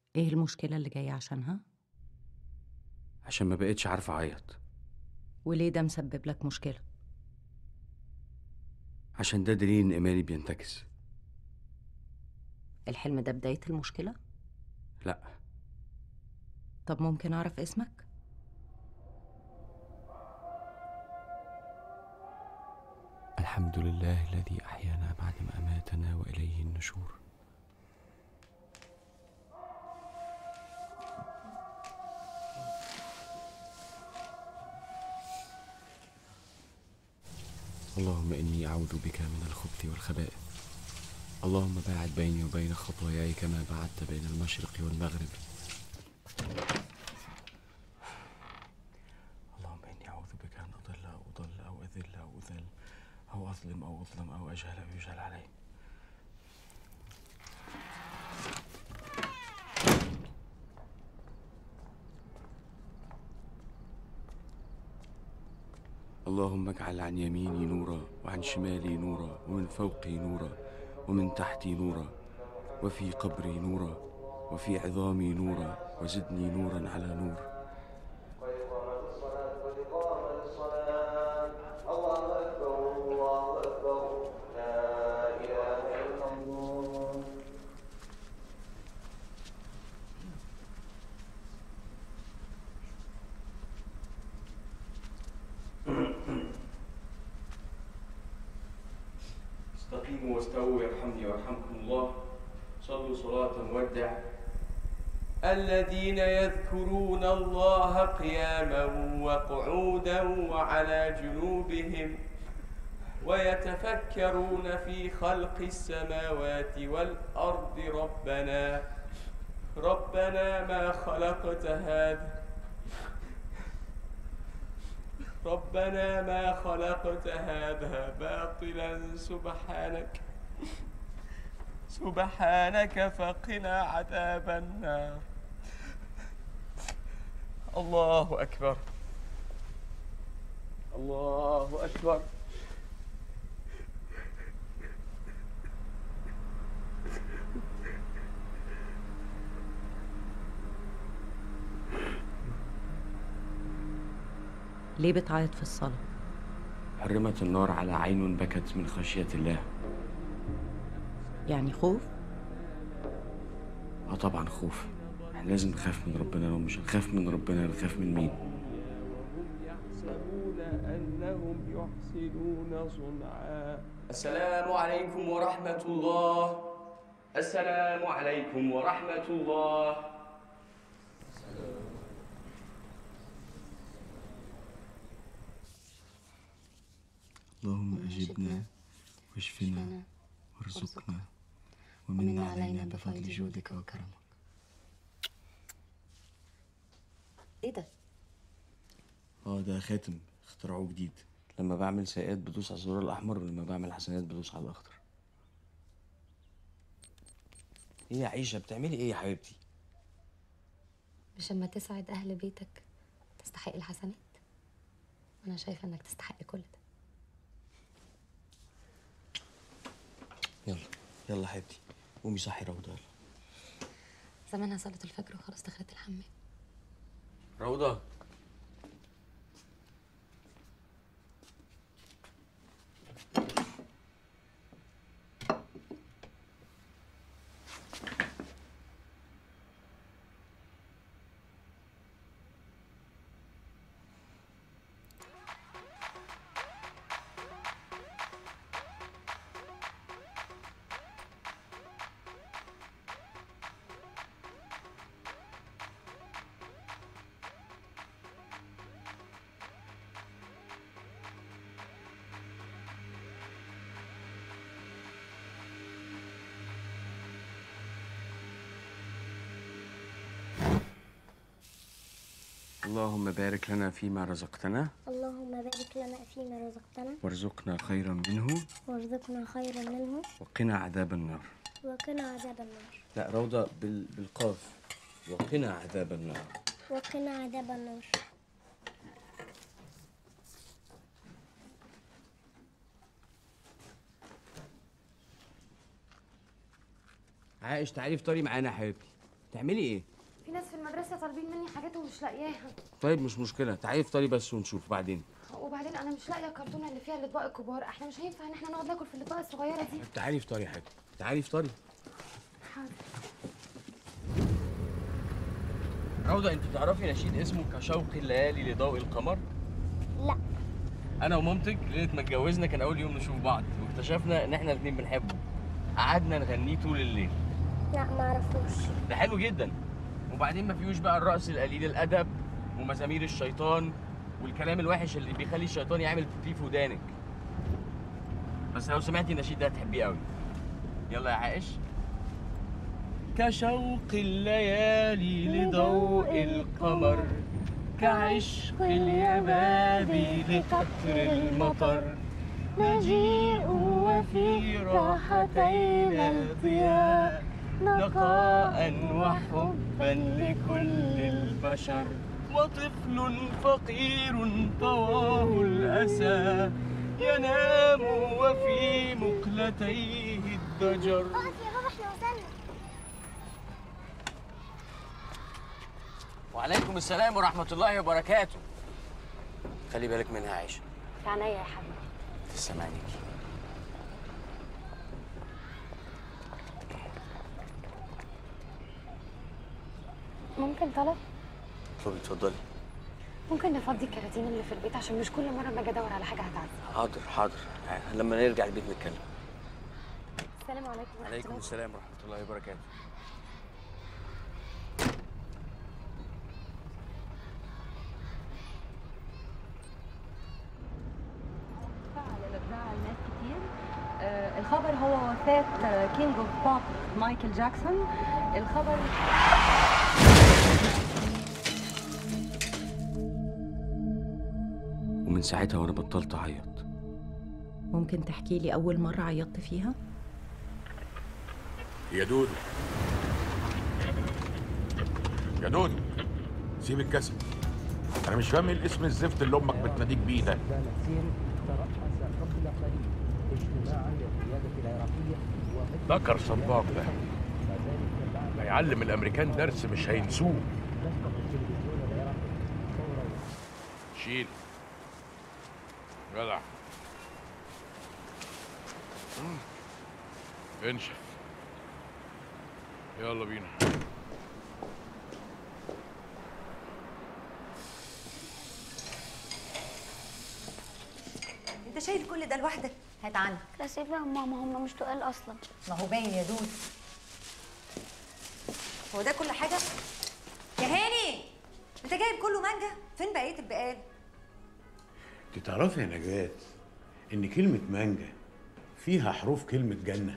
ايه المشكلة اللي جاية عشانها؟ عشان ما بقتش عارفة أعيط وليه ده مسبب لك مشكلة؟ عشان ده دليل إن إيماني بينتكس الحلم ده بداية المشكلة؟ لا طب ممكن أعرف اسمك؟ الحمد لله الذي أحيانا بعد ما أماتنا وإليه النشور اللهم إني أعوذ بك من الخبث والخبائث اللهم باعد بيني وبين خطاياي كما بعدت بين المشرق والمغرب اللهم إني أعوذ بك أن أضل أو أضل أو أذل أو أذل أو أظلم أو أظلم أو أجهل أو يجهل علي اللهم اجعل عن يميني نورا وعن شمالي نورا ومن فوقي نورا ومن تحتي نورا وفي قبري نورا وفي عظامي نورا وزدني نورا على نور استقيموا واستووا يرحمني ويرحمكم الله صلوا صلاة مودع الذين يذكرون الله قياما وقعودا وعلى جنوبهم ويتفكرون في خلق السماوات والأرض ربنا ربنا ما خلقت هذا ربنا ما خلقت هذا باطلا سبحانك سبحانك فقنا عذاب النار الله أكبر الله أكبر ليه بتعيط في الصلاة؟ حرمت النار على عين بكت من خشية الله يعني خوف؟ اه طبعا خوف احنا لازم نخاف من ربنا لو مش هنخاف من ربنا نخاف من مين وهم يحسبون أنهم يحسنون صنعا السلام عليكم ورحمة الله السلام عليكم ورحمة الله اللهم أجبنا واشفنا وارزقنا ومن علينا بفضل جودك وكرمك ايه ده؟ اه ده خاتم اخترعوه جديد لما بعمل سيئات بدوس على الزرار الأحمر ولما بعمل حسنات بدوس على الأخضر ايه يا عيشة بتعملي ايه يا حبيبتي؟ مش اما تسعد اهل بيتك تستحق الحسنات وانا شايفه انك تستحق كل ده يلا يلا حبيبتي قومي صحي روضة يلا زمانها صلاه الفجر وخلاص دخلت الحمام روضة اللهم بارك لنا فيما رزقتنا اللهم بارك لنا فيما رزقتنا وارزقنا خيرا منه وارزقنا خيرا منه وقنا عذاب النار وقنا عذاب النار لا روضة بال... بالقاف وقنا عذاب النار وقنا عذاب النار عائش تعالي افطري معانا يا حبيبتي تعملي ايه في ناس في المدرسه طالبين مني حاجات ومش لاقياها طيب مش مشكله تعالي افطري بس ونشوف بعدين وبعدين انا مش لاقيه الكرتونه اللي فيها الاطباق الكبار احنا مش هينفع ان احنا نقعد ناكل في الاطباق الصغيره دي طيب تعالي افطري حاجه تعالي افطري حاضر روضة انت تعرفي نشيد اسمه كشوق الليالي لضوء القمر؟ لا انا ومامتك ليله ما اتجوزنا كان اول يوم نشوف بعض واكتشفنا ان احنا الاثنين بنحبه قعدنا نغنيه طول الليل لا ما اعرفوش ده حلو جدا وبعدين ما فيهوش بقى الرقص القليل الادب ومزامير الشيطان والكلام الوحش اللي بيخلي الشيطان يعمل بيبي في ودانك بس لو سمعتي النشيد ده هتحبيه قوي يلا يا عائش كشوق الليالي لضوء القمر كعشق اليبابي لقطر المطر نجيء وفي راحتينا الضياء نقاء وحبا لكل البشر وطفل فقير طواه الأسى ينام وفي مقلتيه الضجر اقف يا بابا احنا وصلنا وعليكم السلام ورحمة الله وبركاته خلي بالك منها عايشة في عينيا يا حبيبي تسلم عينيكي ممكن طلب طب اتفضلي ممكن نفضي الكراتين اللي في البيت عشان مش كل مره باجي ادور على حاجه هتعدي حاضر حاضر لما نرجع البيت نتكلم السلام عليكم ورحمة عليكم الله. السلام ورحمة الله وبركاته فعلا زعل ناس كتير آه، الخبر هو وفاة كينج اوف بوب مايكل جاكسون الخبر ومن ساعتها وانا بطلت اعيط ممكن تحكي لي أول مرة عيطت فيها؟ يا دودو يا دودو سيب الكاسيت انا مش فاهم ايه الاسم الزفت اللي امك بتناديك بيه ده ذكر صباغ ده هيعلم الامريكان درس مش هينسوه شيل جدع مم. انشف يلا بينا انت شايل كل ده لوحدك هات عنك كاسفة يا ماما هم مش تقال اصلا ما هو باين يا دود هو ده كل حاجه يا هاني انت جايب كله مانجا فين بقيه البقال انت تعرفي يا نجاة ان كلمة مانجا فيها حروف كلمة جنة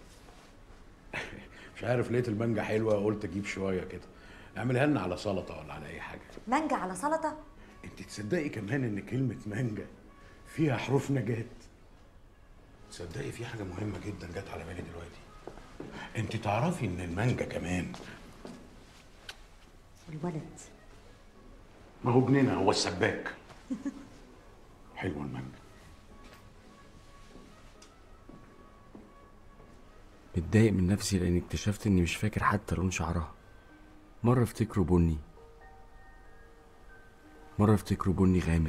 مش عارف لقيت المانجا حلوة قلت اجيب شوية كده اعملها لنا على سلطة ولا على اي حاجة مانجا على سلطه انت تصدقي كمان ان كلمة مانجا فيها حروف نجاة تصدقي في حاجة مهمة جدا جت على بالي دلوقتي انت تعرفي ان المانجا كمان الولد ما هو ابننا هو السباك حلوة المانجا متضايق من نفسي لاني اكتشفت اني مش فاكر حتى لون شعرها مرة افتكره بني مرة افتكره بني غامق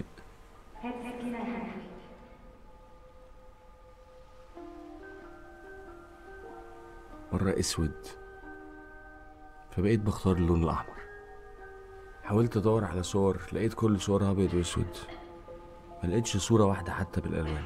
مرة اسود فبقيت بختار اللون الاحمر حاولت ادور على صور لقيت كل صورها ابيض واسود ما لقيتش صورة واحدة حتى بالالوان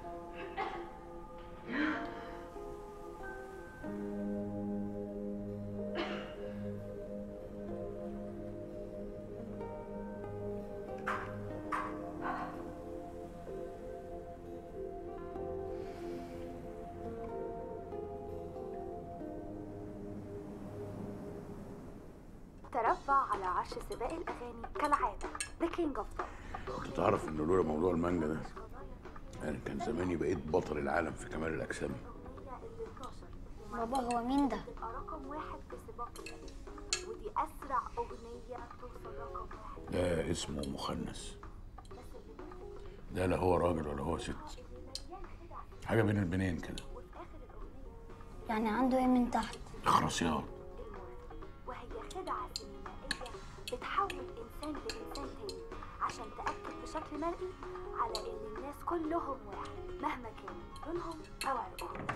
ترفع على عرش سباق الأغاني كالعادة The King of Pop انت تعرف ان لولا موضوع المانجا ده انا كان زماني بقيت بطل العالم في كمال الاجسام بابا هو مين ده رقم واحد في سباق الأغاني ودي أسرع أغنية توصل رقم واحد ده اسمه مخنث ده لا هو راجل ولا هو ست حاجه بين البنين كده يعني عنده ايه من تحت خرسيات وهي خدعة سينمائية بتحول إنسان لإنسان تاني عشان تأكد بشكل مرئي على إن الناس كلهم واحد مهما كان لونهم أو عرقهم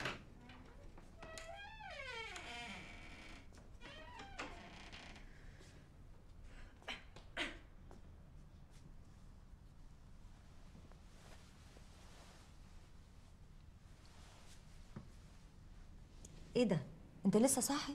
ايه ده انت لسه صاحي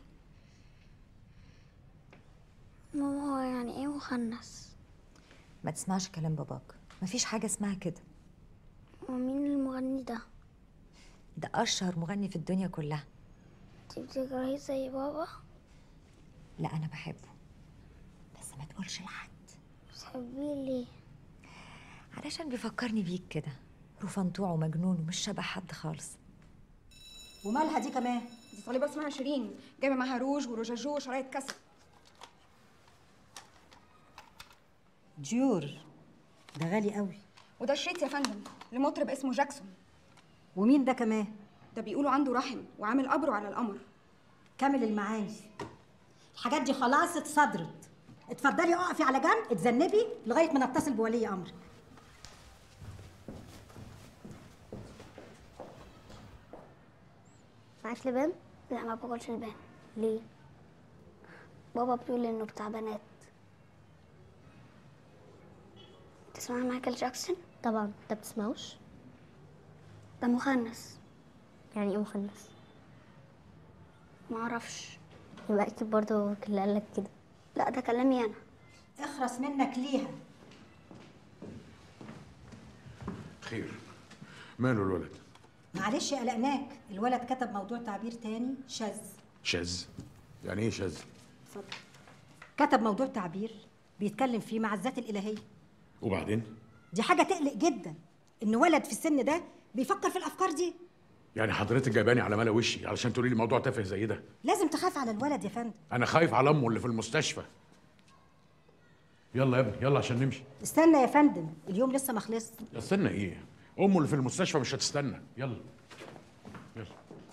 ماما هو يعني ايه مخنث ما تسمعش كلام باباك مفيش حاجه اسمها كده ومين المغني ده ده اشهر مغني في الدنيا كلها انت بتكرهيه زي بابا لا انا بحبه بس ما تقولش لحد بتحبيه ليه علشان بيفكرني بيك كده رفنطوع ومجنون ومش شبه حد خالص ومالها دي كمان دي طالبه اسمها شيرين جايبه معاها روج ورجاجو وشرايط كاسيت ديور ده غالي قوي وده الشريط يا فندم لمطرب اسمه جاكسون ومين ده كمان ده بيقولوا عنده رحم وعامل قبره على القمر كامل المعاني الحاجات دي خلاص اتصدرت اتفضلي اقفي على جنب اتذنبي لغايه ما نتصل بولي امرك معاك لبان لا ما باكلش لبان ليه بابا بيقول انه بتاع بنات تسمع مايكل جاكسون طبعا انت بتسمعوش ده مخنث يعني ايه مخنث ما اعرفش يبقى اكيد برضه اللي قالك كده لا ده كلامي انا اخرس منك ليها خير ماله الولد معلش قلقناك الولد كتب موضوع تعبير تاني شاذ شاذ يعني ايه شاذ اتفضل كتب موضوع تعبير بيتكلم فيه مع الذات الالهيه وبعدين دي حاجه تقلق جدا ان ولد في السن ده بيفكر في الافكار دي يعني حضرتك جايباني على ملا وشي علشان تقولي لي موضوع تافه زي ده لازم تخاف على الولد يا فندم انا خايف على امه اللي في المستشفى يلا يا ابني يلا عشان نمشي استنى يا فندم اليوم لسه ما خلصش استنى ايه امه اللي في المستشفى مش هتستنى يلا يلا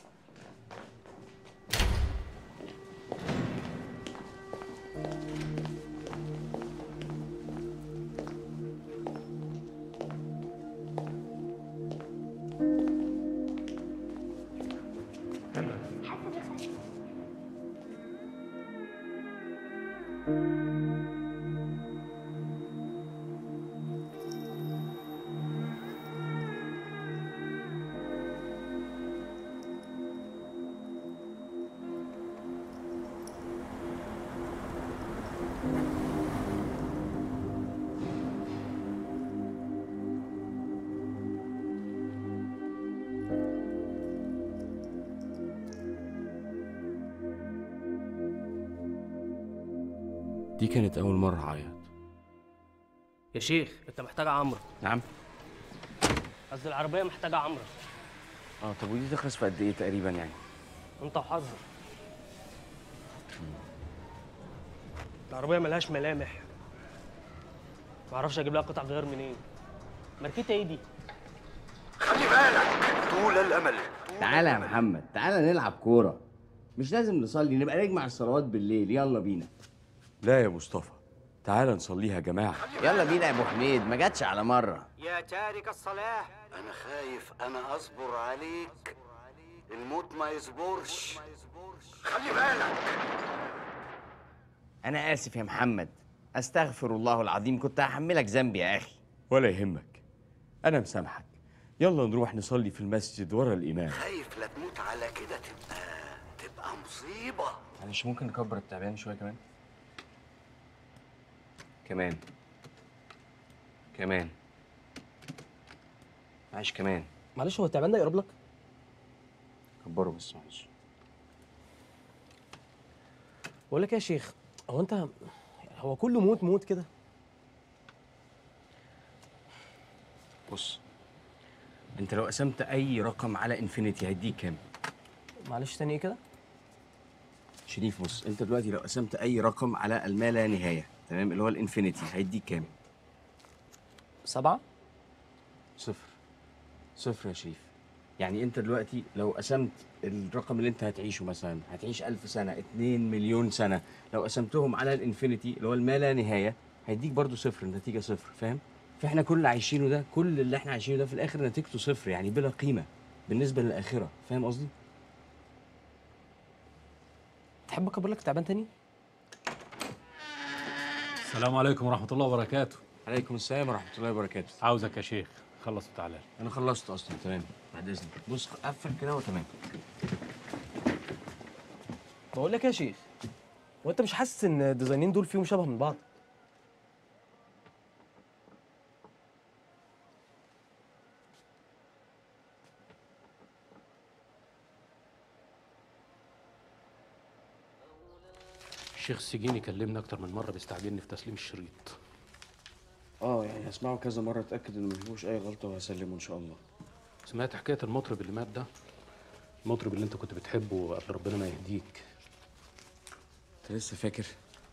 دي كانت أول مرة أعيط يا شيخ انت محتاج عمرو نعم قصدي العربيه محتاجه عمرو اه طب ودي تخلص في قد إيه تقريبا يعني؟ انت وحظك العربيه ملهاش ملامح معرفش اجيب لها قطع غيار منين ماركتها ايه دي خلي بالك طول الامل تعالى يا محمد تعالى نلعب كورة مش لازم نصلي نبقى نجمع الصلوات بالليل يلا بينا لا يا مصطفى تعال نصليها يا جماعة يلا بينا يا ابو حميد ما جاتش على مرة يا تارك الصلاة أنا خايف أنا أصبر عليك الموت ما يصبرش خلي بالك انا اسف يا محمد استغفر الله العظيم كنت هحملك ذنبي يا اخي ولا يهمك أنا مسامحك يلا نروح نصلي في المسجد ورا الإمام خايف لا تموت على كده تبقى تبقى مصيبة معلش ممكن نكبر التعبان شوية كمان كمان كمان معلش كمان معلش هو التعبان ده يقرب لك كبره بس معلش بقول لك إيه يا شيخ هو انت هو كله موت موت كده بص انت لو قسمت اي رقم على انفينيتي هيديك كام معلش تاني ايه كده شريف بص انت دلوقتي لو قسمت اي رقم على الما لا نهايه تمام اللي هو الانفينيتي هيديك كام سبعة صفر صفر يا شريف يعني انت دلوقتي لو قسمت الرقم اللي انت هتعيشه مثلا هتعيش ألف سنة 2 مليون سنة لو قسمتهم على الانفينيتي اللي هو الما لا نهاية هيديك برضو صفر النتيجة صفر فاهم؟ فاحنا كل اللي عايشينه ده كل اللي احنا عايشينه ده في الآخر نتيجته صفر يعني بلا قيمة بالنسبة للآخرة فاهم قصدي؟ تحب اكبر لك تعبان تاني؟ السلام عليكم ورحمة الله وبركاته عليكم السلام ورحمة الله وبركاته عاوزك يا شيخ خلص وتعالى أنا خلصت أصلا تمام بعد إذنك بص قفل كده وتمام بقول لك يا شيخ هو انت مش حاسس ان الديزاينين دول فيهم شبه من بعض؟ الشيخ السجيني كلمني أكتر من مرة بيستعجلني في تسليم الشريط اه يعني هسمعه كذا مرة اتأكد إن مفيهوش أي غلطة وهسلمه إن شاء الله سمعت حكاية المطرب اللي مات ده المطرب اللي أنت كنت بتحبه قبل ربنا ما يهديك أنت لسه فاكر؟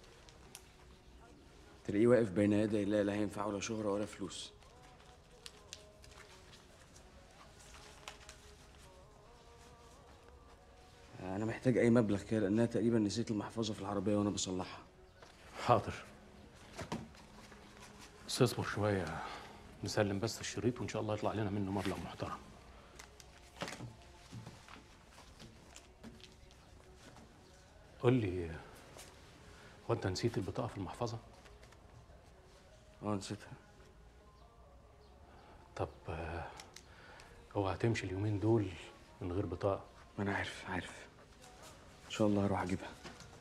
تلاقيه واقف بين يدي الله لا هينفعه ولا شهرة ولا فلوس أنا محتاج أي مبلغ كده لأنها تقريبا نسيت المحفظة في العربية وأنا بصلحها حاضر بس اصبر شوية نسلم بس الشريط وإن شاء الله يطلع لنا منه مبلغ محترم قول لي هو أنت نسيت البطاقة في المحفظة؟ اه نسيتها طب آه، اوعى تمشي اليومين دول من غير بطاقة ما أنا عارف عارف إن شاء الله هروح أجيبها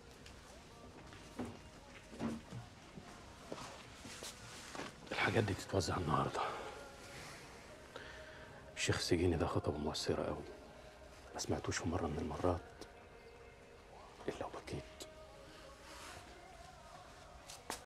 الحاجات دي تتوزع النهارده الشيخ السجيني ده خطبه مؤثرة قوي ما سمعتوش في مرة من المرات